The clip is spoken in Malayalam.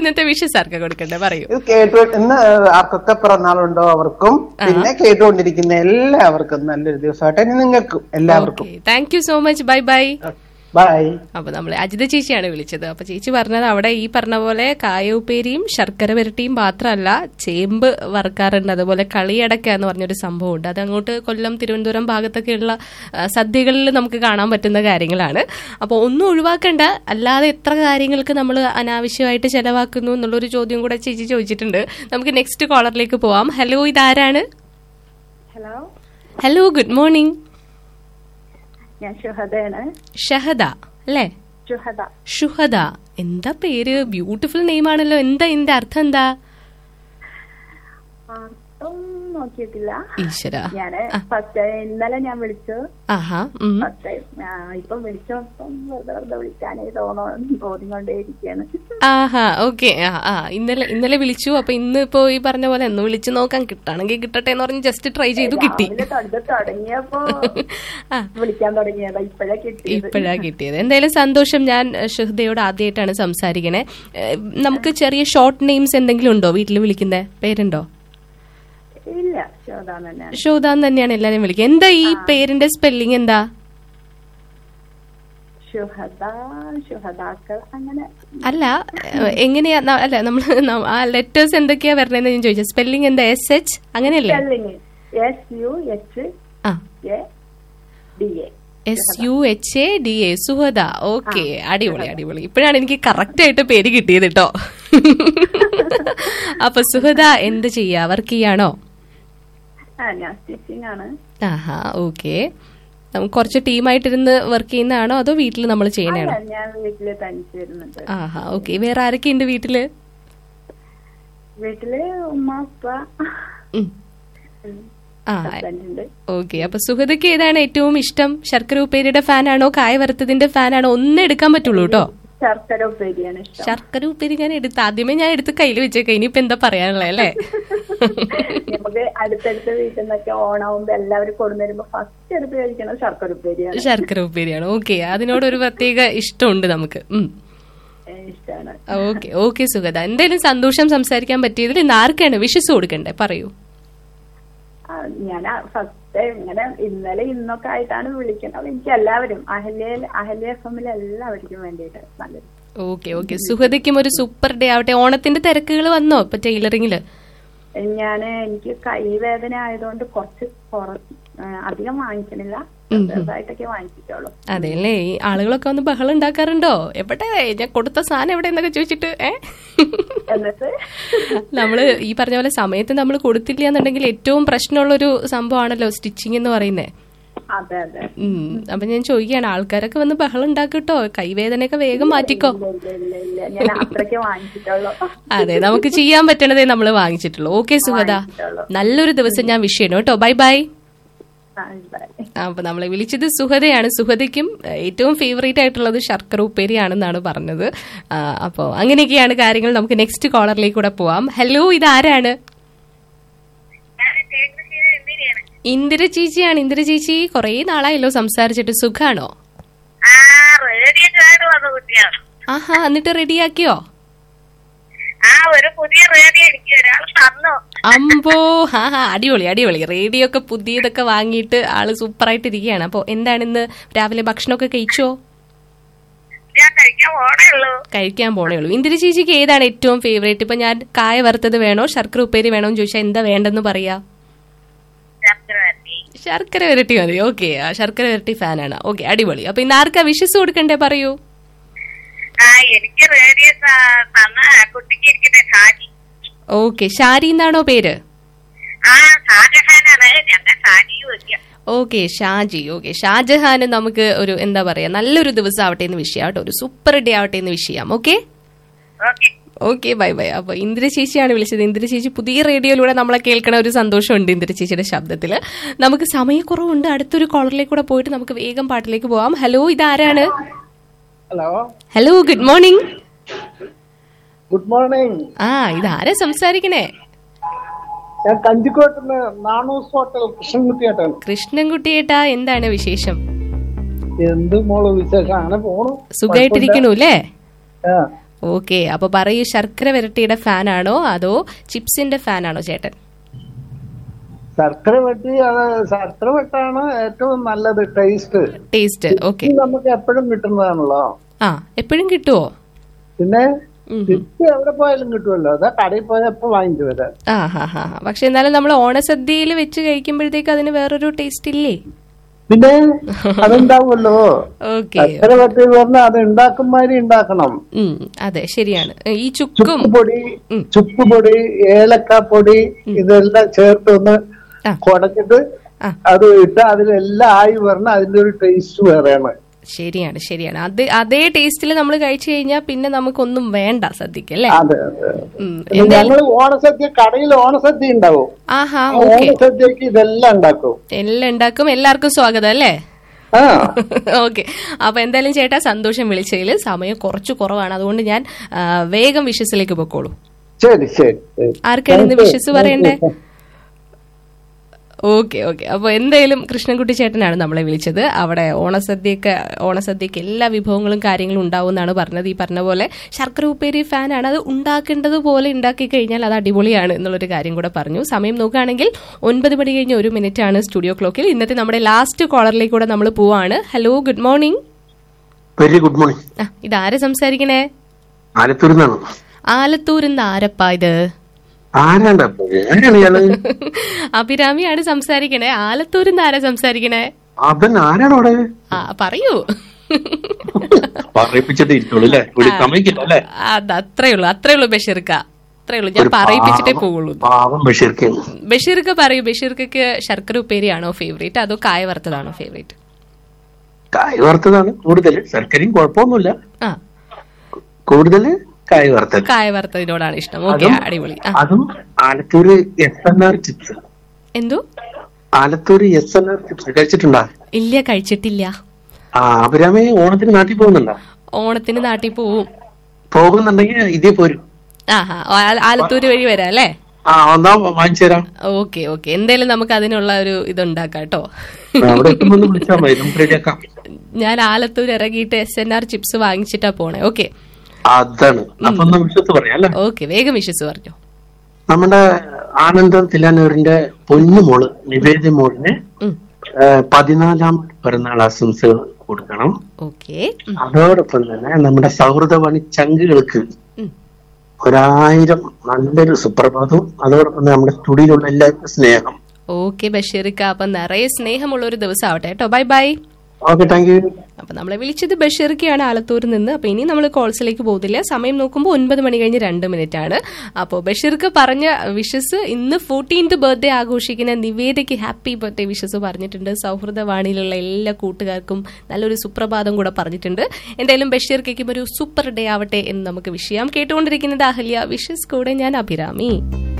ഇന്നത്തെ വിഷസ് ആർക്കാ കൊടുക്കണ്ടേ പറയൂ ഇത് കേട്ടു ഇന്ന് ആർക്കൊക്കെ പിറന്നാളുണ്ടോ അവർക്കും പിന്നെ കേട്ടുകൊണ്ടിരിക്കുന്ന എല്ലാവർക്കും നല്ലൊരു ദിവസമായിട്ട് ഇനി നിങ്ങൾക്കും എല്ലാവർക്കും thank you so much bye bye bye അപ്പൊ നമ്മൾ അജിത ചേച്ചിയാണ് വിളിച്ചത് അപ്പൊ ചേച്ചി പറഞ്ഞത് അവിടെ ഈ പറഞ്ഞ പോലെ കായ ഉപ്പേരിയും ശർക്കര വരട്ടിയും മാത്രമല്ല ചേമ്പ് വറുക്കാറുണ്ട് അതുപോലെ കളിയടക്ക എന്ന് പറഞ്ഞൊരു സംഭവമുണ്ട് അത് അങ്ങോട്ട് കൊല്ലം തിരുവനന്തപുരം ഭാഗത്തൊക്കെയുള്ള ആ, സദ്യകളിൽ നമുക്ക് കാണാൻ പറ്റുന്ന കാര്യങ്ങളാണ് അപ്പോൾ ഒന്നും ഒഴിവാക്കണ്ട അല്ലാതെ എത്ര കാര്യങ്ങൾക്ക് നമ്മൾ അനാവശ്യമായിട്ട് ചെലവാക്കുന്നു എന്നുള്ളൊരു ചോദ്യം കൂടെ ചേച്ചി ചോദിച്ചിട്ടുണ്ട് നമുക്ക് നെക്സ്റ്റ് കോളറിലേക്ക് പോവാം ഹലോ ഇതാരാണ് ഹലോ ഹലോ ഗുഡ് മോർണിംഗ് ഞാൻ ഷുഹദയാണ് ഷഹദ അല്ലേ ഷുഹദ ഷുഹദ എന്താ പേര് ബ്യൂട്ടിഫുൾ നെയിം ആണല്ലോ എന്താ ഇതിന്റെ അർത്ഥം എന്താ അർത്ഥം നോക്കിയിട്ടില്ല ഈശ്വര ഞാന് ഫസ്റ്റ് ഇന്നലെ ഞാൻ വിളിച്ചു ആഹാ ഉം. ഫസ്റ്റ് ടൈം ഇപ്പം വിളിച്ചപ്പം വെറുതെ വെറുതെ വിളിക്കാനേ തോന്നോ തോന്നിക്കൊണ്ടേയിരിക്കാണ് ആഹാ ഓക്കെ ആ ആ ഇന്നലെ ഇന്നലെ വിളിച്ചു അപ്പൊ ഇന്ന് ഇപ്പോ ഈ പറഞ്ഞ പോലെ ഒന്ന് വിളിച്ചു നോക്കാൻ കിട്ടാണെങ്കിൽ കിട്ടട്ടെ എന്ന് പറഞ്ഞ് ജസ്റ്റ് ട്രൈ ചെയ്തു കിട്ടി രാവിലെ തൊട്ട് തുടങ്ങിയപ്പോ ആ വിളിക്കാൻ തുടങ്ങിയതാ ഇപ്പഴാ കിട്ടിയത് ഇപ്പോഴാ കിട്ടിയത് എന്തായാലും സന്തോഷം ഞാൻ ഏഹ്, ഷഹദയോട് ആദ്യമായിട്ടാണ് സംസാരിക്കണേ ഏഹ്, നമുക്ക് ചെറിയ ഷോർട്ട് നെയിംസ് എന്തെങ്കിലും ഉണ്ടോ വീട്ടിൽ വിളിക്കുന്ന പേരുണ്ടോ ഇല്ല ശോതാൻ തന്നെയാണ് ഷോദാൻ തന്നെയാണ് എല്ലാരും വിളിക്കുക എന്താ ഈ പേരിന്റെ സ്പെല്ലിംഗ് എന്താ ഷുഹദ ഷുഹദാക്കൾ അങ്ങനെ അല്ല ഏഹ്, എങ്ങനെയാ ന- അല്ല നമ്മൾ ആ ലെറ്റേഴ്സ് എന്തൊക്കെയാ വരണേന്ന് ഞാൻ ചോദിച്ചത് സ്പെല്ലിംഗ് എന്താ എസ് എച്ച് അങ്ങനെയല്ലേ സ്പെല്ലിങ് എസ് യു എച്ച് ആ A D A S U H A D A Suhada okay അടിപൊളി അടിപൊളി ഇപ്പോഴാണ് എനിക്ക് കറക്റ്റ് ആയിട്ട് പേര് കിട്ടിയത് കേട്ടോ അപ്പൊ സുഹദ എന്ത് ചെയ്യാ വർക്ക് ചെയ്യാണോ ആ ഞാൻ സ്റ്റിച്ചിങ് ആണ് ആഹാ ഓക്കെ നമുക്ക് കുറച്ച് ടീമായിട്ടിരുന്ന് വർക്ക് ചെയ്യുന്നതാണോ അതോ വീട്ടിൽ നമ്മൾ ചെയ്യണതാണോ അല്ല, ഞാൻ വീട്ടില് തനിച്ച് വരുന്നുണ്ട് ആഹാ ഓക്കെ വേറെ ആരൊക്കെ ഉണ്ട് വീട്ടില് വീട്ടില് ഉമ്മ ഉപ്പ ഉം. ആ ഹസ്ബൻഡ് ഉണ്ട് ഓക്കെ അപ്പൊ സുഹൃതയ്ക്ക് ഏതാണ് ഏറ്റവും ഇഷ്ടം ശർക്കര ഉപ്പേരിയുടെ ഫാനാണോ കായ വറുത്തതിന്റെ ഫാനാണോ ഒന്നേ എടുക്കാൻ പറ്റുള്ളൂ കേട്ടോ ശർക്കര ഉപ്പേരിയാണ് ഇഷ്ടം ശർക്കര ഉപ്പേരി ഞാൻ എടുത്ത് ആദ്യമേ ഞാൻ എടുത്ത് കയ്യിൽ വെച്ചേക്ക ഇനിയിപ്പോ എന്താ പറയാനുള്ളത് അല്ലേ നമുക്ക് അടുത്തടുത്ത വീട്ടിൽ നിന്നൊക്കെ ഓണാവുമ്പോ എല്ലാവരും കൊണ്ടുവരുമ്പോ ഫസ്റ്റ് എടുത്ത് കഴിക്കുന്നത് ശർക്കര ഉപ്പേരിയാണ് ശർക്കര ഉപ്പേരിയാണ് ഓക്കെ അതിനോട് ഒരു പ്രത്യേക ഇഷ്ടമുണ്ട് നമുക്ക് ഉം. ഏ, ഇഷ്ടമാണ് ഓക്കെ ഓക്കെ സുഗത എന്തായാലും സന്തോഷം സംസാരിക്കാൻ പറ്റിയതിൽ ഇന്ന് ആർക്കാണ് വിശ്വസ് കൊടുക്കണ്ടേ പറയൂ ആ, ഞാൻ ഫസ്റ്റ് ഇങ്ങനെ ഇന്നലെ ഇന്നൊക്കെ ആയിട്ടാണ് വിളിക്കുന്നത് എനിക്ക് എല്ലാവരും അഹല്യ അഹല്യ എഫ് എമ്മിൽ എല്ലാവർക്കും വേണ്ടിയിട്ട് നല്ലത് ഓക്കെ ഓക്കെ സുഹൃതയ്ക്കും ഒരു സൂപ്പർ ഡേ ആവട്ടെ ഓണത്തിന്റെ തിരക്കുകൾ വന്നോ ഇപ്പൊ ടൈലറിങ്ങില് ഞാന് എനിക്ക് കൈവേദന ആയതുകൊണ്ട് കുറച്ച് കുറ- ആ, അധികം വാങ്ങിക്കണില്ല ചെറുതായിട്ടൊക്കെ വാങ്ങിച്ചിട്ടുള്ളൂ അതെ അല്ലേ ഈ ആളുകളൊക്കെ വന്ന് ബഹളം ഉണ്ടാക്കാറുണ്ടോ എവിടെ ഞാൻ കൊടുത്ത സാധനം എവിടെ എന്നൊക്കെ ചോദിച്ചിട്ട് ഏ എന്നിട്ട് നമ്മള് ഈ പറഞ്ഞ പോലെ സമയത്ത് നമ്മൾ കൊടുത്തില്ല എന്നുണ്ടെങ്കിൽ ഏറ്റവും പ്രശ്നമുള്ളൊരു സംഭവമാണല്ലോ സ്റ്റിച്ചിങ് എന്ന് പറയുന്നത് അതെ അതെ ഉം അപ്പൊ ഞാൻ ചോദിക്കുകയാണ് ആൾക്കാരൊക്കെ വന്ന് ബഹളം ഉണ്ടാക്കട്ടോ കൈവേദനയൊക്കെ വേഗം മാറ്റിക്കോ ഇല്ല ഇല്ല ഇല്ല ഇല്ല ഞാൻ അത്രയ്ക്ക് വാങ്ങിച്ചിട്ടുള്ളൂ അതെ നമുക്ക് ചെയ്യാൻ പറ്റണതേ നമ്മൾ വാങ്ങിച്ചിട്ടുള്ളൂ ഓക്കെ സുഹൃത വാങ്ങിച്ചിട്ടുള്ളൂ. നല്ലൊരു ദിവസം ഞാൻ വിഷ് ചെയ്യണം കേട്ടോ ബൈ ബൈ ആ, bye. അപ്പൊ നമ്മളെ വിളിച്ചത് സുഹതയാണ് സുഹതയ്ക്കും ഏഹ്, ഏറ്റവും ഫേവറേറ്റ് ആയിട്ടുള്ളത് ശർക്കര ഉപ്പേരിയാണെന്നാണ് പറഞ്ഞത് ആ, അപ്പോ അങ്ങനെയൊക്കെയാണ് കാര്യങ്ങൾ നമുക്ക് നെക്സ്റ്റ് കോളറിലേക്ക് കൂടെ പോവാം ഹലോ ഇതാരാണ് ഇന്ദിര ചേച്ചിയാണ് ഇന്ദിര ചേച്ചി കുറേ നാളായല്ലോ സംസാരിച്ചിട്ട് സുഖാണോ ആ റേഡിയോ കേട് വന്ന കുട്ടിയാണ് ആഹാ എന്നിട്ട് റെഡിയാക്കിയോ ആ ഒരു പുതിയ റേഡിയോ എനിക്ക് ഒരാൾ തന്നു അമ്പോ ഹാ ഹാ അടിപൊളി അടിപൊളി റേഡിയോ ഒക്കെ പുതിയതൊക്കെ വാങ്ങിയിട്ട് ആള് സൂപ്പറായിട്ട് ഇരിക്കുകയാണ് അപ്പൊ എന്താണ് ഇന്ന് രാവിലെ ഭക്ഷണമൊക്കെ കഴിച്ചോ ഞാൻ കഴിക്കാൻ പോണേ ഉള്ളൂ കഴിക്കാൻ പോണേ ഉള്ളൂ ഇന്ദിര ചേച്ചിക്ക് ഏതാണ് ഏറ്റവും ഫേവറേറ്റ് ഇപ്പൊ ഞാൻ കായ വറുത്തത് വേണോ ശർക്കര ഉപ്പേരി വേണോ എന്ന് ചോദിച്ചാൽ എന്താ വേണ്ടെന്ന് പറയാ ചക്രവർത്തി ശർക്കര വരട്ടി മതി ഓക്കെ ആ ശർക്കര വരട്ടി ഫാനാണ് ഓക്കെ അടിപൊളി അപ്പൊ ഇന്ന് ആർക്കാ വിശ്വസ് കൊടുക്കണ്ടേ പറയൂ ആ എനിക്ക് റേഡിയോ ത- തന്ന ആ കുട്ടിക്ക് ഇരിക്കുന്ന ഷാജി ഓക്കെ ഷാരി എന്നാണോ പേര് ആ ഷാജഹാനാണ് ഞങ്ങൾ ഷാജി വയ്ക്കുക ഓക്കെ ഷാജി ഓക്കെ ഷാജഹാന് നമുക്ക് ഒരു എന്താ പറയാ നല്ലൊരു ദിവസം ആവട്ടെ എന്ന് വിഷയം കേട്ടോ ഒരു സൂപ്പർ ഡേ ആവട്ടെ എന്ന് വിഷയം okay okay okay bye bye അപ്പൊ ഇന്ദിര ചേച്ചിയാണ് വിളിച്ചത് ഇന്ദിര ചേച്ചി പുതിയ റേഡിയോയിലൂടെ നമ്മളെ കേൾക്കണ ഒരു സന്തോഷമുണ്ട് ഇന്ദിര ചേച്ചിയുടെ ശബ്ദത്തില് നമുക്ക് സമയക്കുറവുണ്ട് അടുത്തൊരു കോളറിലേക്ക് കൂടെ പോയിട്ട് നമുക്ക് വേഗം പാട്ടിലേക്ക് പോവാം ഹലോ ഇതാരാണ് hello hello good morning good morning ആ ഇതാരാ സംസാരിക്കണേ ഞാൻ കഞ്ചിക്കോട്ടുന്ന് നാണൂസ് ഹോട്ടൽ കൃഷ്ണൻകുട്ടിയായിട്ടാണ് കൃഷ്ണൻകുട്ടിയേട്ടാ എന്താണ് വിശേഷം എന്ത് മോള് വിശേഷം അങ്ങനെ പോണു സുഖമായിട്ടിരിക്കണു അല്ലേ ആ ഓക്കെ അപ്പൊ പറയൂ ശർക്കര വരട്ടിയുടെ ഫാനാണോ അതോ ചിപ്സിന്റെ ഫാനാണോ ചേട്ടൻ ശർക്കര വെട്ടി അത് ശർക്കര വെട്ടാണ് ഏറ്റവും നല്ലത് ടേസ്റ്റ് ടേസ്റ്റ് ഓക്കെ നമുക്ക് എപ്പോഴും കിട്ടുന്നതാണല്ലോ ആ എപ്പോഴും കിട്ടുവോ പിന്നെ ഉം. ചിപ്സ് എവിടെ പോയാലും കിട്ടുമല്ലോ അതാ കടയിൽ പോയാൽ എപ്പോ വാങ്ങിച്ചു വരാം ആ ഹാ ഹാ ഹാ. പക്ഷെ എന്നാലും നമ്മൾ ഓണസദ്യയിൽ വെച്ച് കഴിക്കുമ്പോഴത്തേക്ക് അതിന് വേറൊരു ടേസ്റ്റ് ഇല്ലേ പിന്നെ അതുണ്ടാവുമല്ലോ ഓക്കെ ശർക്കര വെട്ടി പറഞ്ഞാൽ അത് ഉണ്ടാക്കുമാതിരി ഉണ്ടാക്കണം ഉം അതെ ശരിയാണ് ഈ ചുക്കും ചുക്കുപൊടി ഉം. ചുക്കുപൊടി ഏലക്കാപ്പൊടി ഇതെല്ലാം ചേർത്ത് ഒന്ന് ആ. കുടഞ്ഞിട്ട് ആ. അത് ഇട്ട് അതിലെല്ലാം ആയി വരണം അതിന്റെ ഒരു ടേസ്റ്റ് വേറെയാണ് ശരിയാണ് ശരിയാണ് അത് അതേ ടേസ്റ്റിൽ നമ്മൾ കഴിച്ചു കഴിഞ്ഞാൽ പിന്നെ നമുക്കൊന്നും വേണ്ട സദ്യക്ക് അല്ലേ അതെ അതെ ഉം. പിന്നെ ഞങ്ങള് ഓണസദ്യ കടയിൽ ഓണസദ്യ ഉണ്ടാവും ആഹാ ഓക്കെ ഓണസദ്യക്ക് ഇതെല്ലാം ഉണ്ടാക്കും എല്ലാം ഉണ്ടാക്കും എല്ലാവർക്കും സ്വാഗതം അല്ലേ ആ ഓക്കെ അപ്പൊ എന്തായാലും ചേട്ടാ സന്തോഷം വിളിച്ചതിൽ സമയം കുറച്ച് കുറവാണ് അതുകൊണ്ട് ഞാൻ ആ, വേഗം വിഷസിലേക്ക് പൊക്കോളൂ ശരി ശരി ശരി. ആർക്കാണ് ഇന്ന് വിഷസ് പറയണ്ടേ ഓക്കെ ഓക്കെ അപ്പോൾ എന്തായാലും കൃഷ്ണൻകുട്ടി ചേട്ടനാണ് നമ്മളെ വിളിച്ചത് അവിടെ ഓണസദ്യക്ക് ഓണസദ്യക്ക് എല്ലാ വിഭവങ്ങളും കാര്യങ്ങളും ഉണ്ടാവും എന്നാണ് പറഞ്ഞത് ഈ പറഞ്ഞ പോലെ ശർക്കര ഉപ്പേരി ഫാനാണ് അത് ഉണ്ടാക്കേണ്ടത് പോലെ ഉണ്ടാക്കി കഴിഞ്ഞാൽ അത് അടിപൊളിയാണ് എന്നുള്ളൊരു കാര്യം കൂടെ പറഞ്ഞു സമയം നോക്കുകയാണെങ്കിൽ ഒൻപത് മണി കഴിഞ്ഞ് ഒരു മിനിറ്റ് ആണ് സ്റ്റുഡിയോ ക്ലോക്കിൽ ഇന്നത്തെ നമ്മുടെ ലാസ്റ്റ് കോളറിലേക്ക് കൂടെ നമ്മൾ പോവാണ് hello good morning very good morning ആ ഇതാരെ സംസാരിക്കണേ ആലത്തൂരിൽ നിന്നാണ് ആലത്തൂരിൽ നിന്ന് ആരപ്പാ ഇത് ആരാണ്ടാ പോയത്? ആരാണ് ഇയാള് അഭിരാമിയാണ് സംസാരിക്കണേ ആലത്തൂരിൽ നിന്ന് ആരാ സംസാരിക്കണേ അവൻ ആരാണ് അവിടെ ആ പറയൂ പറയിപ്പിച്ചിട്ട് ഇരിക്കുള്ളൂ അല്ലേ ഇവിടെ സമ്മതിക്കില്ല അല്ലേ അത് അത്രേ ഉള്ളൂ അത്രേ ഉള്ളൂ ബഷീർക്ക അത്രേ ഉള്ളൂ ഞാൻ ഒരു പറയിപ്പിച്ചിട്ടേ പാവം- പോവുള്ളൂ പാവം ബഷീർക്ക് ബഷീർക്ക് പറയൂ ബഷീർക്ക് ശർക്കര ഉപ്പേരിയാണോ ഫേവറേറ്റ് അതോ കായ വറുത്തതാണോ ഫേവറേറ്റ് കായ് വറുത്തതാണ് കൂടുതൽ ശർക്കരയും കുഴപ്പമൊന്നുമില്ല ആ കൂടുതൽ കായ് വറുത്തത് കായ വറുത്തതിനോടാണ് ഇഷ്ടം ഓക്കെ അതും അടിപൊളി ആ അതും Alathur S N R chips എന്തോ Alathur S N R chips കഴിച്ചിട്ടുണ്ടാ ഇല്ല കഴിച്ചിട്ടില്ല ആ അഭിരാമി ഓണത്തിന് നാട്ടിൽ പോകുന്നുണ്ടാ ഓണത്തിന് നാട്ടിൽ പോവും പോകുന്നുണ്ടെങ്കിൽ ഇതേ പോരും ആഹാ ആ- ആലത്തൂര് വഴി വരാം അല്ലേ ആ ഒന്നാ വാങ്ങിച്ചു തരാം ഓക്കെ ഓക്കെ എന്തായാലും നമുക്ക് അതിനുള്ള ഒരു ഇതുണ്ടാക്കാം കേട്ടോ ആ, അവിടെ എത്തുമ്പോൾ ഒന്ന് വിളിച്ചാൽ മതി നമുക്ക് റെഡിയാക്കാം ഞാൻ ആലത്തൂർ ഇറങ്ങിയിട്ട് എസ് എൻ ആർ ചിപ്സ് വാങ്ങിച്ചിട്ടാ പോണേ ഓക്കെ അതാണ് അപ്പൊ ഒന്ന് വിശ്വസ് പറയാം അല്ലേ ഓക്കെ വേഗം വിശ്വസ് പറഞ്ഞു നമ്മുടെ ആനന്ദം തിലാനൂരിന്റെ പൊന്നുമോള് നിവേദ്യ മോളിന് ഉം. ആ, പതിനാലാം പിറന്നാൾ ആശംസകൾ കൊടുക്കണം ഓക്കെ അതോടൊപ്പം തന്നെ നമ്മുടെ സൗഹൃദവാണി ചങ്കുകൾക്ക് ഉം. ഒരായിരം നല്ലൊരു സുപ്രഭാതവും അതോടൊപ്പം തന്നെ നമ്മുടെ സ്റ്റുഡിയോയിലുള്ള എല്ലാവർക്കും സ്നേഹം ഓക്കെ ബഷീറിക്ക അപ്പൊ നിറയെ സ്നേഹമുള്ള ഒരു ദിവസം ആവട്ടെ കേട്ടോ bye bye okay thank you അപ്പൊ നമ്മളെ വിളിച്ചത് ബഷീർക്കയാണ് ആലത്തൂരിൽ നിന്ന് അപ്പൊ ഇനി നമ്മൾ കോൾസിലേക്ക് പോകുന്നില്ല സമയം നോക്കുമ്പോൾ ഒൻപത് മണി കഴിഞ്ഞ് രണ്ട് മിനിറ്റ് ആണ് അപ്പോൾ ബഷീർക്ക് പറഞ്ഞ വിഷസ് ഇന്ന് ഫോർട്ടീൻത് ബർത്ത്ഡേ ആഘോഷിക്കുന്ന നിവേദയ്ക്ക് ഹാപ്പി ബർത്ത്ഡേ വിഷസ് പറഞ്ഞിട്ടുണ്ട് സൗഹൃദവാണിയിലുള്ള എല്ലാ കൂട്ടുകാർക്കും നല്ലൊരു സുപ്രഭാതം കൂടെ പറഞ്ഞിട്ടുണ്ട് എന്തായാലും ബഷീർക്കും ഒരു സൂപ്പർ ഡേ ആവട്ടെ എന്ന് നമുക്ക് വിഷയം കേട്ടുകൊണ്ടിരിക്കുന്നത് അഹല്യ വിഷസ് കൂടെ ഞാൻ അഭിരാമി